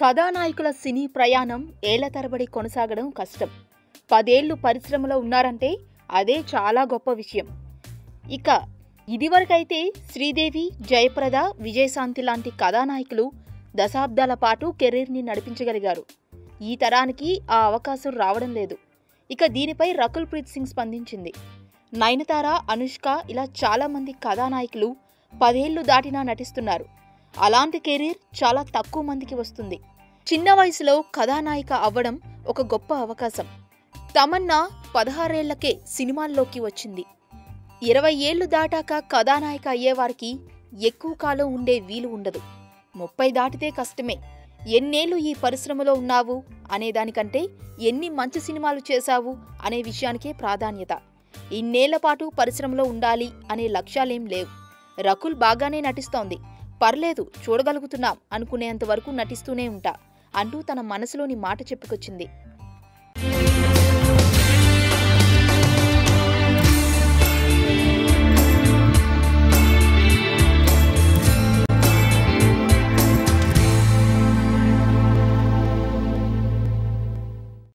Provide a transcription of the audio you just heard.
కథానాయకుల సినీ ప్రయాణం ఏళ్ల తరబడి కొనసాగడం కష్టం పదేళ్లు పరిశ్రమలో ఉన్నారంటే అదే చాలా గొప్ప విషయం ఇక ఇదివరకైతే శ్రీదేవి జయప్రద విజయశాంతి లాంటి కథానాయకులు దశాబ్దాల పాటు కెరీర్ని నడిపించగలిగారు ఈ తరానికి ఆ అవకాశం రావడం లేదు ఇక దీనిపై రకుల్ ప్రీత్ సింగ్ స్పందించింది నయనతార అనుష్క ఇలా చాలామంది కథానాయకులు పదేళ్లు దాటినా నటిస్తున్నారు అలాంటి కెరీర్ చాలా తక్కువ మందికి వస్తుంది చిన్న వయసులో కథానాయిక అవ్వడం ఒక గొప్ప అవకాశం తమన్నా పదహారేళ్లకే సినిమాల్లోకి వచ్చింది ఇరవై ఏళ్లు దాటాక కథానాయిక అయ్యేవారికి ఎక్కువ కాలం ఉండే వీలు ఉండదు ముప్పై దాటితే కష్టమే ఎన్నేళ్లు ఈ పరిశ్రమలో ఉన్నావు అనే దానికంటే ఎన్ని మంచి సినిమాలు చేశావు అనే విషయానికే ప్రాధాన్యత ఇన్నేళ్ల పాటు పరిశ్రమలో ఉండాలి అనే లక్ష్యాలేం లేవు రకుల్ బాగానే నటిస్తోంది పర్లేదు చూడగలుగుతున్నాం అనుకునేంత వరకు నటిస్తూనే ఉంటా అంటూ తన మనసులోని మాట చెప్పుకొచ్చింది